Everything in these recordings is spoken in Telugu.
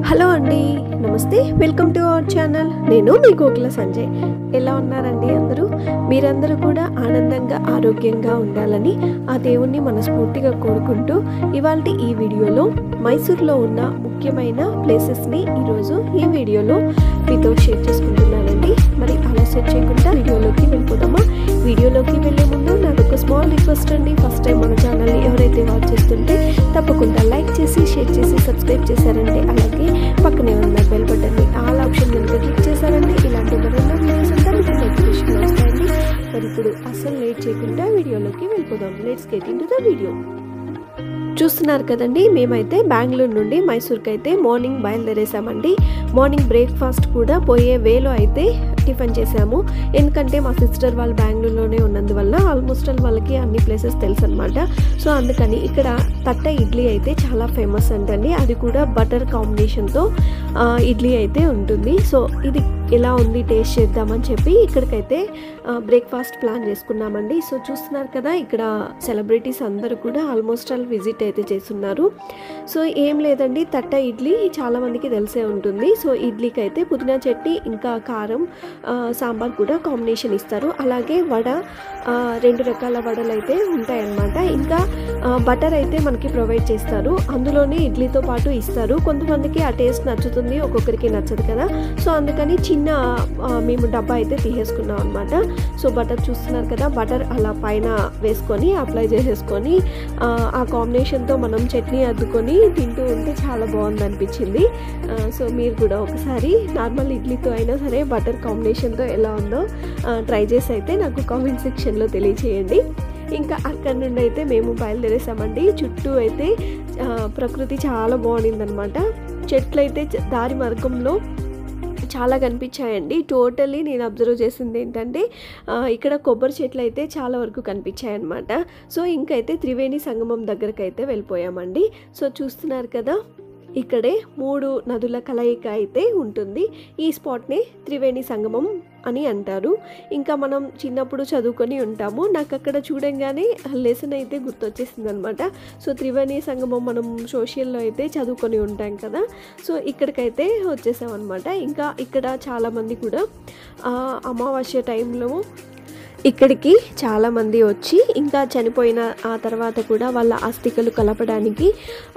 హలో అండి నమస్తే వెల్కమ్ టు అవర్ ఛానల్ నేను మీ కోకిల సంజయ్ ఎలా ఉన్నారండి అందరూ మీరందరూ కూడా ఆనందంగా ఆరోగ్యంగా ఉండాలని ఆ దేవుణ్ణి మనస్ఫూర్తిగా కోరుకుంటూ ఇవాళ ఈ వీడియోలో మైసూర్లో ఉన్న ముఖ్యమైన ప్లేసెస్ని ఈరోజు ఈ వీడియోలో మీతో షేర్ చేసుకుంటున్నానండి మరి ఆలస్యం చేయకుండా వీడియోలోకి వెళ్ళిపోదామా వీడియోలోకి వెళ్ళే ముందు నాకు ఒక స్మాల్ రిక్వెస్ట్ అండి ఫస్ట్ టైం మన ఛానల్ని ఎవరైతే వాచ్ చేస్తుంటే తప్పకుండా లైక్ చేసి షేర్ చేసి సబ్స్క్రైబ్ చేశారంటే అలాగే పక్కనే ఉన్న బెల్ బటన్ని ఆల్ ఆప్షన్ కనుక క్లిక్ చేశారంటే ఇలాంటి మరెన్నో వీడియోస్ అంతా మీకు నోటిఫికేషన్ వస్తాయండి మరి ఇప్పుడు అస్సలు లేట్ చేయకుండా వీడియోలోకి వెళ్ళిపోదాం let's get into the video చూస్తున్నారు కదండి మేమైతే బెంగళూరు నుండి మైసూర్కి అయితే మార్నింగ్ బయలుదేరేసామండి మార్నింగ్ బ్రేక్ఫాస్ట్ కూడా పోయే వేలో అయితే టిఫిన్ చేసాము ఎందుకంటే మా సిస్టర్ వాళ్ళు బెంగళూరులోనే ఉన్నందువల్ల ఆల్మోస్ట్ ఆల్ వాళ్ళకి అన్ని ప్లేసెస్ తెలుసు అనమాట సో అందుకని ఇక్కడ తట్ట ఇడ్లీ అయితే చాలా ఫేమస్ అంటండి అది కూడా బటర్ కాంబినేషన్తో ఇడ్లీ అయితే ఉంటుంది సో ఇది ఎలా ఉంది టేస్ట్ చేద్దామని చెప్పి ఇక్కడికైతే బ్రేక్ఫాస్ట్ ప్లాన్ చేసుకున్నామండి సో చూస్తున్నారు కదా ఇక్కడ సెలబ్రిటీస్ అందరూ కూడా ఆల్మోస్ట్ ఆల్ విజిట్ అయితే చేస్తున్నారు సో ఏం లేదండి తట్ట ఇడ్లీ చాలా మందికి తెలిసే ఉంటుంది సో ఇడ్లీకి అయితే పుదీనా చట్నీ ఇంకా కారం సాంబార్ కూడా కాంబినేషన్ ఇస్తారు అలాగే వడ రెండు రకాల వడలు అయితే ఉంటాయన్నమాట ఇంకా బటర్ అయితే మనకి ప్రొవైడ్ చేస్తారు అందులోనే ఇడ్లీతో పాటు ఇస్తారు కొంతమందికి ఆ టేస్ట్ నచ్చుతుంది ఒక్కొక్కరికి నచ్చదు కదా సో అందుకని చిన్న మేము డబ్బా అయితే తీసేసుకున్నాం అనమాట సో బటర్ చూస్తున్నారు కదా బటర్ అలా పైన వేసుకొని అప్లై చేసేసుకొని ఆ కాంబినేషన్తో మనం చట్నీ అద్దుకొని తింటూ ఉంటే చాలా బాగుంది అనిపించింది సో మీరు కూడా ఒకసారి నార్మల్ ఇడ్లీతో అయినా సరే బటర్ కాంబినేషన్తో ఎలా ఉందో ట్రై చేసి అయితే నాకు కామెంట్ సెక్షన్లో తెలియచేయండి ఇంకా అక్కడ నుండి అయితే మేము బయలుదేరేసామండి చుట్టూ అయితే ప్రకృతి చాలా బాగుండిందనమాట చెట్లు అయితే దారి మార్గంలో చాలా కనిపించాయండి టోటలీ నేను అబ్జర్వ్ చేసింది ఏంటంటే ఇక్కడ కొబ్బరి చెట్లు అయితే చాలా వరకు కనిపించాయి అనమాట సో ఇంకైతే త్రివేణి సంగమం దగ్గరకు అయితే వెళ్ళిపోయామండి సో చూస్తున్నారు కదా ఇక్కడే మూడు నదుల కలయిక అయితే ఉంటుంది ఈ స్పాట్ని త్రివేణి సంగమం అని అంటారు ఇంకా మనం చిన్నప్పుడు చదువుకొని ఉంటాము నాకు అక్కడ చూడంగానే లెసన్ అయితే గుర్తొచ్చేసింది అనమాట సో త్రివేణి సంగమం మనం సోషల్లో అయితే చదువుకొని ఉంటాం కదా సో ఇక్కడికైతే వచ్చేసాం అనమాట ఇంకా ఇక్కడ చాలామంది కూడా అమావాస్య టైంలో ఇక్కడికి చాలామంది వచ్చి ఇంకా చనిపోయిన ఆ తర్వాత కూడా వాళ్ళ అస్థికలు కలపడానికి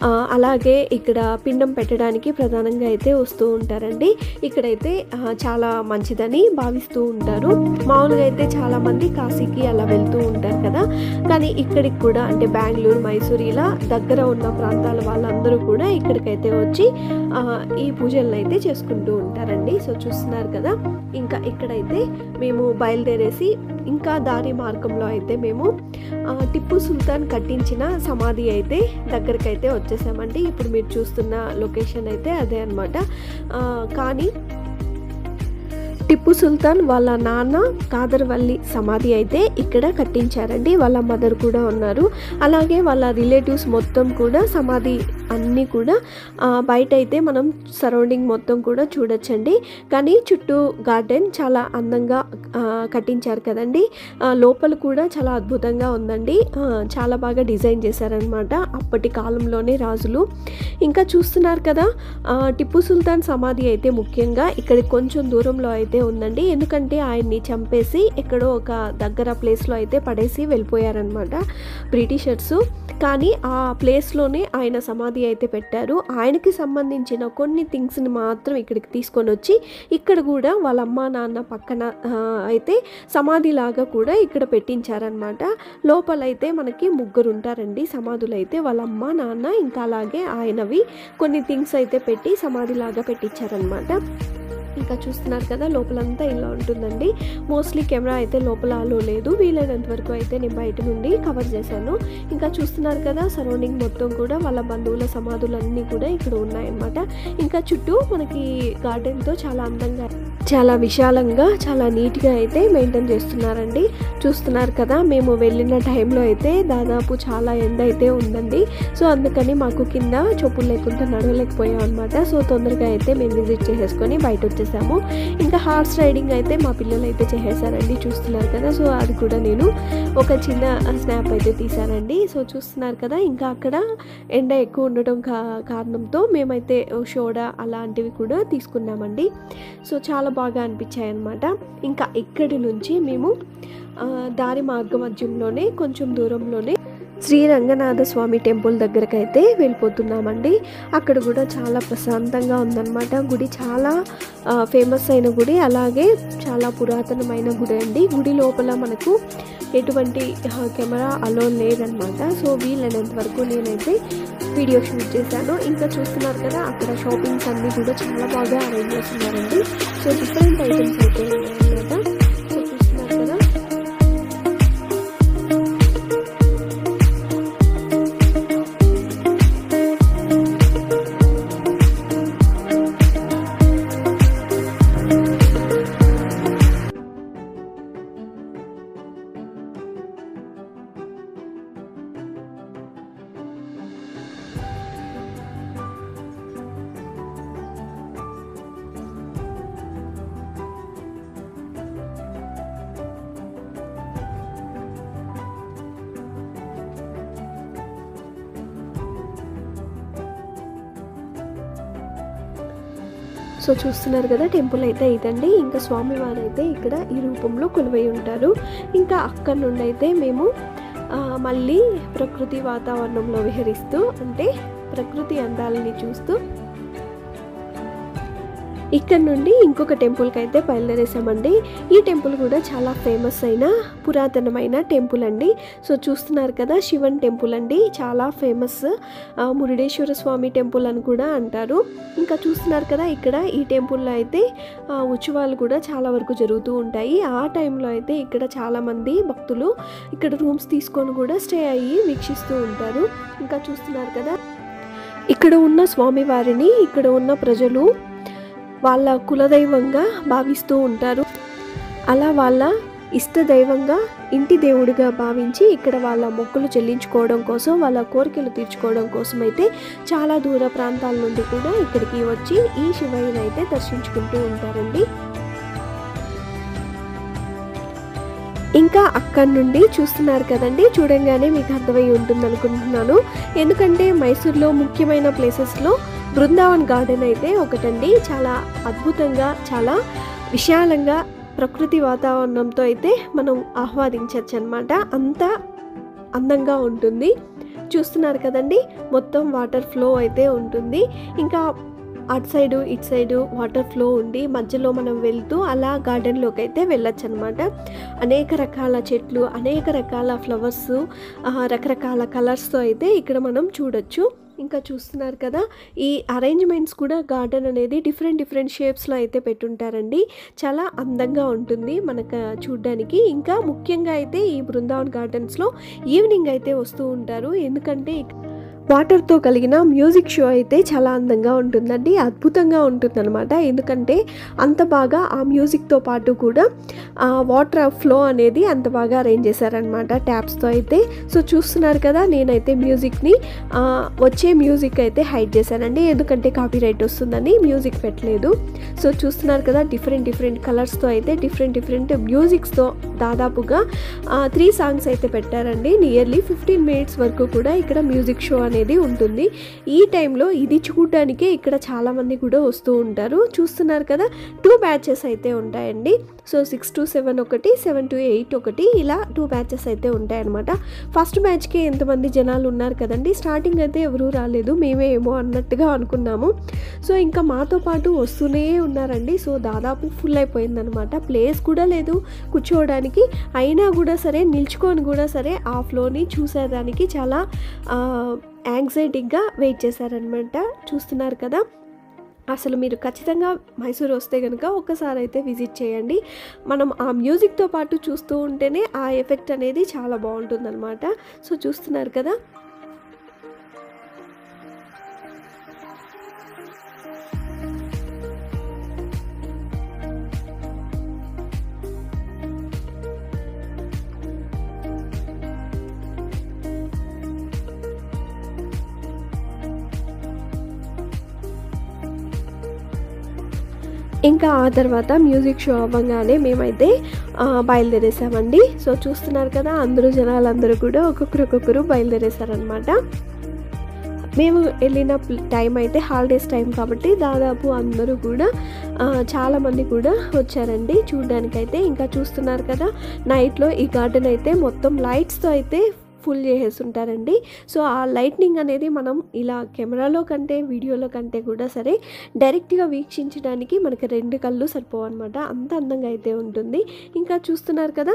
అలాగే ఇక్కడ పిండం పెట్టడానికి ప్రధానంగా అయితే వస్తూ ఉంటారండి ఇక్కడైతే చాలా మంచిదని భావిస్తూ ఉంటారు మామూలుగా అయితే చాలామంది కాశీకి అలా వెళ్తూ ఉంటారు కదా కానీ ఇక్కడికి కూడా అంటే బెంగళూరు మైసూర్ ఇలా దగ్గర ఉన్న ప్రాంతాల వాళ్ళందరూ కూడా ఇక్కడికైతే వచ్చి ఈ పూజలను అయితే చేసుకుంటూ ఉంటారండి సో చూస్తున్నారు కదా ఇంకా ఇక్కడైతే మేము బయలుదేరేసి ఇంకా దారి మార్గంలో అయితే మేము టిప్పు సుల్తాన్ కట్టించిన సమాధి అయితే దగ్గరకైతే వచ్చేసామండి ఇప్పుడు మీరు చూస్తున్న లొకేషన్ అయితే అదే అనమాట కానీ టిప్పు సుల్తాన్ వాళ్ళ నాన్న కాదర్వల్లి సమాధి అయితే ఇక్కడ కట్టించారండి వాళ్ళ మదర్ కూడా ఉన్నారు అలాగే వాళ్ళ రిలేటివ్స్ మొత్తం కూడా సమాధి అన్నీ కూడా బయట అయితే మనం సరౌండింగ్ మొత్తం కూడా చూడొచ్చండి కానీ చుట్టూ గార్డెన్ చాలా అందంగా కట్టించారు కదండి లోపల కూడా చాలా అద్భుతంగా ఉందండి చాలా బాగా డిజైన్ చేశారనమాట అప్పటి కాలంలోనే రాజులు ఇంకా చూస్తున్నారు కదా టిప్పు సుల్తాన్ సమాధి అయితే ముఖ్యంగా ఇక్కడ కొంచెం దూరంలో అయితే ఉందండి ఎందుకంటే ఆయన్ని చంపేసి ఎక్కడో ఒక దగ్గర ప్లేస్లో అయితే పడేసి వెళ్ళిపోయారనమాట బ్రిటిషర్స్ కానీ ఆ ప్లేస్లోనే ఆయన సమాధి అయితే పెట్టారు ఆయనకి సంబంధించిన కొన్ని థింగ్స్ని మాత్రం ఇక్కడికి తీసుకొని వచ్చి ఇక్కడ కూడా వాళ్ళ అమ్మ నాన్న పక్కన అయితే సమాధి లాగా కూడా ఇక్కడ పెట్టించారనమాట లోపలైతే మనకి ముగ్గురు ఉంటారండి సమాధులు అయితే వాళ్ళ అమ్మ నాన్న ఇంకా అలాగే ఆయనవి కొన్ని థింగ్స్ అయితే పెట్టి సమాధి లాగా పెట్టించారనమాట ఇంకా చూస్తున్నారు కదా లోపలంతా ఇలా ఉంటుందండి మోస్ట్లీ కెమెరా అయితే లోపల అలో లేదు వీలైనంత వరకు అయితే నేను బయట నుండి కవర్ చేశాను ఇంకా చూస్తున్నారు కదా సరౌండింగ్ మొత్తం కూడా వాళ్ళ బంధువుల సమాధులన్నీ కూడా ఇక్కడ ఉన్నాయన్నమాట ఇంకా చుట్టూ మనకి గార్డెన్తో చాలా అందంగా చాలా విశాలంగా చాలా నీట్గా అయితే మెయింటైన్ చేస్తున్నారండి చూస్తున్నారు కదా మేము వెళ్ళిన టైంలో అయితే దాదాపు చాలా ఎండ అయితే ఉందండి సో అందుకని మాకు కింద చెప్పులు లేకుండా నడవలేకపోయాం అనమాట సో తొందరగా అయితే మేము విజిట్ చేసేసుకొని బయట వచ్చేసాము ఇంకా హార్స్ రైడింగ్ అయితే మా పిల్లలు అయితే చేసేసారండి చూస్తున్నారు కదా సో అది కూడా నేను ఒక చిన్న స్నాప్ అయితే తీసానండి సో చూస్తున్నారు కదా ఇంకా అక్కడ ఎండ ఎక్కువ ఉండటం కా కారణంతో మేమైతే షోడా అలాంటివి కూడా తీసుకున్నామండి సో చాలా బాగా అనిపించాయి అనమాట ఇంకా ఇక్కడి నుంచి మేము ఆ, దారి మార్గ మధ్యంలోనే కొంచెం దూరంలోనే శ్రీ రంగనాథ స్వామి టెంపుల్ దగ్గరకు అయితే వెళ్ళిపోతున్నామండి అక్కడ కూడా చాలా ప్రశాంతంగా ఉందన్నమాట గుడి చాలా ఫేమస్ అయిన గుడి అలాగే చాలా పురాతనమైన గుడి అండి గుడి లోపల మనకు ఎటువంటి ఆ, కెమెరా అలో లేదనమాట సో వీలైనంత వరకు నేనైతే వీడియో షూట్ చేశాను ఇంకా చూస్తున్నారు కదా అక్కడ షాపింగ్స్ అన్నీ కూడా చాలా బాగా అరేంజ్ చేస్తున్నారండి సో డిఫరెంట్ ఐటమ్స్ అయితే ఉన్నాయన్నమాట సో చూస్తున్నారు కదా సో చూస్తున్నారు కదా టెంపుల్ అయితే ఇదండి ఇంకా స్వామివారు అయితే ఇక్కడ ఈ రూపంలో కొలువై ఉంటారు ఇంకా అక్కడ నుండి అయితే మేము ఆ, మళ్ళీ ప్రకృతి వాతావరణంలో విహరిస్తూ అంటే ప్రకృతి అందాలని చూస్తూ ఇక్కడ నుండి ఇంకొక టెంపుల్కి అయితే బయలుదేరేసామండి ఈ టెంపుల్ కూడా చాలా ఫేమస్ అయిన పురాతనమైన టెంపుల్ అండి సో చూస్తున్నారు కదా శివన్ టెంపుల్ అండి చాలా ఫేమస్ ఆ, మురుడేశ్వర స్వామి టెంపుల్ అని కూడా అంటారు ఇంకా చూస్తున్నారు కదా ఇక్కడ ఈ టెంపుల్లో అయితే ఆ, ఉత్సవాలు కూడా చాలా వరకు జరుగుతూ ఉంటాయి ఆ టైంలో అయితే ఇక్కడ చాలామంది భక్తులు ఇక్కడ రూమ్స్ తీసుకొని కూడా స్టే అయ్యి వీక్షిస్తూ ఉంటారు ఇంకా చూస్తున్నారు కదా ఇక్కడ ఉన్న స్వామివారిని ఇక్కడ ఉన్న ప్రజలు వాళ్ళ కులదైవంగా భావిస్తూ ఉంటారు అలా వాళ్ళ ఇష్ట దైవంగా ఇంటి దేవుడిగా భావించి ఇక్కడ వాళ్ళ మొక్కులు చెల్లించుకోవడం కోసం వాళ్ళ కోరికలు తీర్చుకోవడం కోసం అయితే చాలా దూర ప్రాంతాల నుండి కూడా ఇక్కడికి వచ్చి ఈ శివయ్యని అయితే దర్శించుకుంటూ ఉంటారండి ఇంకా అక్కడి నుండి చూస్తున్నారు కదండి చూడంగానే మీకు అర్థమై ఉంటుంది అనుకుంటున్నాను ఎందుకంటే మైసూర్లో ముఖ్యమైన ప్లేసెస్లో బృందావన్ గార్డెన్ అయితే ఒకటండి చాలా అద్భుతంగా చాలా విశాలంగా ప్రకృతి వాతావరణంతో అయితే మనం ఆహ్వాదించవచ్చు అనమాట అంత అందంగా ఉంటుంది చూస్తున్నారు కదండి మొత్తం వాటర్ ఫ్లో అయితే ఉంటుంది ఇంకా అటు సైడు ఇటు సైడు వాటర్ ఫ్లో ఉండి మధ్యలో మనం వెళ్తూ అలా గార్డెన్లోకి అయితే వెళ్ళొచ్చు అనమాట అనేక రకాల చెట్లు అనేక రకాల ఫ్లవర్స్ రకరకాల కలర్స్తో అయితే ఇక్కడ మనం చూడొచ్చు ఇంకా చూస్తున్నారు కదా ఈ అరేంజ్మెంట్స్ కూడా గార్డెన్ అనేది డిఫరెంట్ డిఫరెంట్ షేప్స్లో అయితే పెట్టుంటారండి చాలా అందంగా ఉంటుంది మనకు చూడ్డానికి ఇంకా ముఖ్యంగా అయితే ఈ బృందావన్ గార్డెన్స్లో ఈవినింగ్ అయితే వస్తూ ఉంటారు ఎందుకంటే వాటర్తో కలిగిన మ్యూజిక్ షో అయితే చాలా అందంగా ఉంటుందండి అద్భుతంగా ఉంటుందన్నమాట ఎందుకంటే అంత బాగా ఆ మ్యూజిక్తో పాటు కూడా ఆ వాటర్ ఫ్లో అనేది అంత బాగా అరేంజ్ చేశారనమాట ట్యాప్స్తో అయితే సో చూస్తున్నారు కదా నేనైతే మ్యూజిక్ని ఆ, వచ్చే మ్యూజిక్ అయితే హైడ్ చేశానండి ఎందుకంటే కాపీరైట్ వస్తుందని మ్యూజిక్ పెట్టలేదు సో చూస్తున్నారు కదా డిఫరెంట్ డిఫరెంట్ కలర్స్తో అయితే డిఫరెంట్ డిఫరెంట్ మ్యూజిక్స్తో దాదాపుగా త్రీ సాంగ్స్ అయితే పెట్టారండి నియర్లీ ఫిఫ్టీన్ మినిట్స్ వరకు కూడా ఇక్కడ మ్యూజిక్ షో అనేది ఉంటుంది ఈ టైంలో ఇది చూడడానికే ఇక్కడ చాలామంది కూడా వస్తూ ఉంటారు చూస్తున్నారు కదా టూ బ్యాచెస్ అయితే ఉంటాయండి సో సిక్స్ టు సెవెన్ ఒకటి సెవెన్ టు ఎయిట్ ఒకటి ఇలా టూ బ్యాచెస్ అయితే ఉంటాయన్నమాట ఫస్ట్ బ్యాచ్కి ఎంతమంది జనాలు ఉన్నారు కదండి స్టార్టింగ్ అయితే ఎవరూ రాలేదు మేమే ఏమో అన్నట్టుగా అనుకున్నాము సో ఇంకా మాతో పాటు వస్తూనే ఉన్నారండి సో దాదాపు ఫుల్ అయిపోయిందనమాట ప్లేస్ కూడా లేదు కూర్చోవడానికి అయినా కూడా సరే నిల్చుకొని కూడా సరే ఆ ఫ్లోని చూసేదానికి చాలా యాంగ్జైటీగా వెయిట్ చేశారనమాట చూస్తున్నారు కదా అసలు మీరు ఖచ్చితంగా మైసూర్ వస్తే కనుక ఒక్కసారి అయితే విజిట్ చేయండి మనం ఆ మ్యూజిక్తో పాటు చూస్తూ ఉంటేనే ఆ ఎఫెక్ట్ అనేది చాలా బాగుంటుందన్నమాట సో చూస్తున్నారు కదా ఇంకా ఆ తర్వాత మ్యూజిక్ షో అవ్వగానే మేమైతే ఆ, బయలుదేరేసామండి సో చూస్తున్నారు కదా అందరూ జనాలందరూ కూడా ఒక్కొక్కరు ఒక్కొక్కరు బయలుదేరేశారనమాట మేము వెళ్ళిన ప్ల- టైం అయితే హాలిడేస్ టైం కాబట్టి దాదాపు అందరూ కూడా ఆ, చాలామంది కూడా వచ్చారండి చూడడానికైతే ఇంకా చూస్తున్నారు కదా నైట్లో ఈ గార్డెన్ అయితే మొత్తం లైట్స్తో అయితే ఫుల్ చేసేస్తుంటారండి సో ఆ లైట్నింగ్ అనేది మనం ఇలా కెమెరాలో కంటే వీడియోలో కంటే కూడా సరే డైరెక్ట్గా వీక్షించడానికి మనకి రెండు కళ్ళు సరిపోవన్నమాట అంత అందంగా అయితే ఉంటుంది ఇంకా చూస్తున్నారు కదా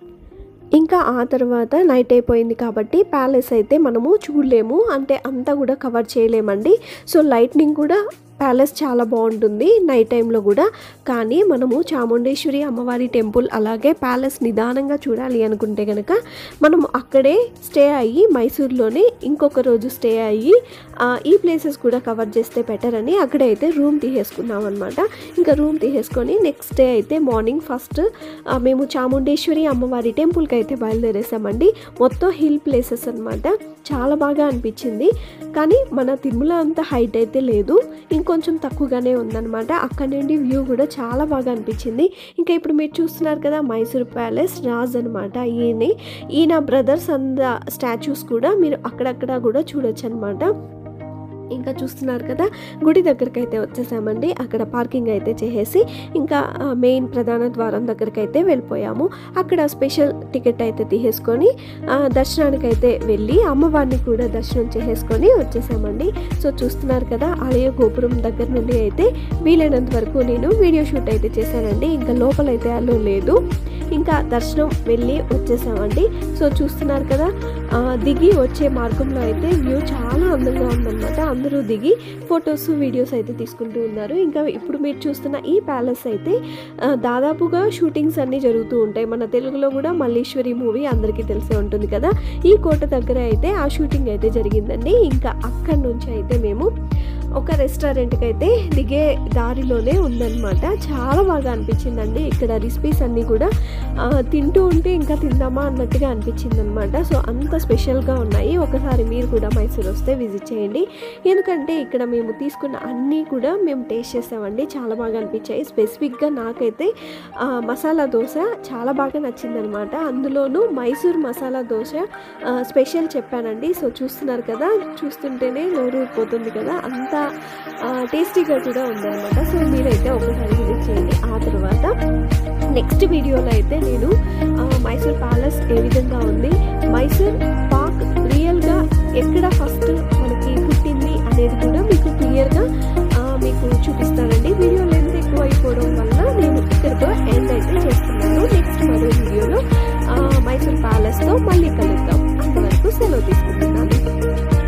ఇంకా ఆ తర్వాత నైట్ అయిపోయింది కాబట్టి ప్యాలెస్ అయితే మనము చూడలేము అంటే అంతా కూడా కవర్ చేయలేమండి సో లైట్నింగ్ కూడా ప్యాలెస్ చాలా బాగుంటుంది నైట్ టైంలో కూడా కానీ మనము చాముండేశ్వరి అమ్మవారి టెంపుల్ అలాగే ప్యాలెస్ నిదానంగా చూడాలి అనుకుంటే కనుక మనం అక్కడే స్టే అయ్యి మైసూర్లోనే ఇంకొక రోజు స్టే అయ్యి ఆ, ఈ ప్లేసెస్ కూడా కవర్ చేస్తే బెటర్ అని అక్కడే అయితే రూమ్ తీసేసుకున్నాం అనమాట ఇంకా రూమ్ తీసేసుకొని నెక్స్ట్ డే అయితే మార్నింగ్ ఫస్ట్ మేము చాముండేశ్వరి అమ్మవారి టెంపుల్కి అయితే బయలుదేరేసామండి మొత్తం హిల్ ప్లేసెస్ అనమాట చాలా బాగా అనిపించింది కానీ మన తిరుమల అంత హైట్ అయితే లేదు ఇంకొంచెం తక్కువగానే ఉందన్నమాట అక్కడ నుండి వ్యూ కూడా చాలా బాగా అనిపించింది ఇంకా ఇప్పుడు మీరు చూస్తున్నారు కదా మైసూర్ ప్యాలెస్ రాజ్ అనమాట ఈయన ఈయన బ్రదర్స్ అంద స్టాచ్యూస్ కూడా మీరు అక్కడక్కడ కూడా చూడొచ్చు అనమాట ఇంకా చూస్తున్నారు కదా గుడి దగ్గరికి అయితే వచ్చేసామండి అక్కడ పార్కింగ్ అయితే చేసేసి ఇంకా మెయిన్ ప్రధాన ద్వారం దగ్గరికి అయితే వెళ్ళిపోయాము అక్కడ స్పెషల్ టికెట్ అయితే తీసేసుకొని ఆ, దర్శనానికి అయితే వెళ్ళి అమ్మవారిని కూడా దర్శనం చేసేసుకొని వచ్చేసామండి సో చూస్తున్నారు కదా ఆలయ గోపురం దగ్గర నుండి అయితే వీలైనంత వరకు నేను వీడియో షూట్ అయితే చేశానండి ఇంకా లోపలైతే అలో లేదు ఇంకా దర్శనం వెళ్ళి వచ్చేసామండి సో చూస్తున్నారు కదా ఆ, దిగి వచ్చే మార్గంలో అయితే వ్యూ చాలా అందంగా ఉందన్నమాట అందరూ దిగి ఫొటోస్ వీడియోస్ అయితే తీసుకుంటూ ఉన్నారు ఇంకా ఇప్పుడు మీరు చూస్తున్న ఈ ప్యాలెస్ అయితే ఆ, దాదాపుగా షూటింగ్స్ అన్నీ జరుగుతూ ఉంటాయి మన తెలుగులో కూడా మల్లీశ్వరి మూవీ అందరికీ తెలిసే ఉంటుంది కదా ఈ కోట దగ్గర అయితే ఆ షూటింగ్ అయితే జరిగిందండి ఇంకా అక్కడి నుంచి అయితే మేము ఒక రెస్టారెంట్కి అయితే దిగే దారిలోనే ఉందన్నమాట చాలా బాగా అనిపించిందండి ఇక్కడ రెసిపీస్ అన్నీ కూడా ఆ, తింటూ ఉంటే ఇంకా తిందామా అన్నట్టుగా అనిపించింది అనమాట సో అంత స్పెషల్గా ఉన్నాయి ఒకసారి మీరు కూడా మైసూర్ వస్తే విజిట్ చేయండి ఎందుకంటే ఇక్కడ మేము తీసుకున్న అన్నీ కూడా మేము టేస్ట్ చేసామండి చాలా బాగా అనిపించాయి స్పెసిఫిక్గా నాకైతే ఆ, మసాలా దోశ చాలా బాగా నచ్చిందనమాట అందులోనూ మైసూర్ మసాలా దోశ ఆ, స్పెషల్ చెప్పానండి సో చూస్తున్నారు కదా చూస్తుంటేనే నోరు ఊరిపోతుంది కదా అంత ఆ, టేస్టీగా కూడా ఉందన్నమాట సో మీరైతే ఒకసారి విజిట్ చేయండి ఆ తర్వాత నెక్స్ట్ వీడియోలో అయితే నేను ఆ, మైసూర్ ప్యాలెస్ ఏ విధంగా ఉంది మైసూర్ పాక్ రియల్గా ఎక్కడ ఫస్ట్ మనకి పుట్టింది అనేది కూడా మీకు క్లియర్గా మీకు చూపిస్తానండి వీడియో లెంత్ ఎక్కువ అయిపోవడం వల్ల నేను ఇక్కడితో ఎండ్ అయితే చేస్తున్నాను నెక్స్ట్ మరో వీడియోలో ఆ, మైసూర్ ప్యాలెస్తో మళ్ళీ కలుద్దాం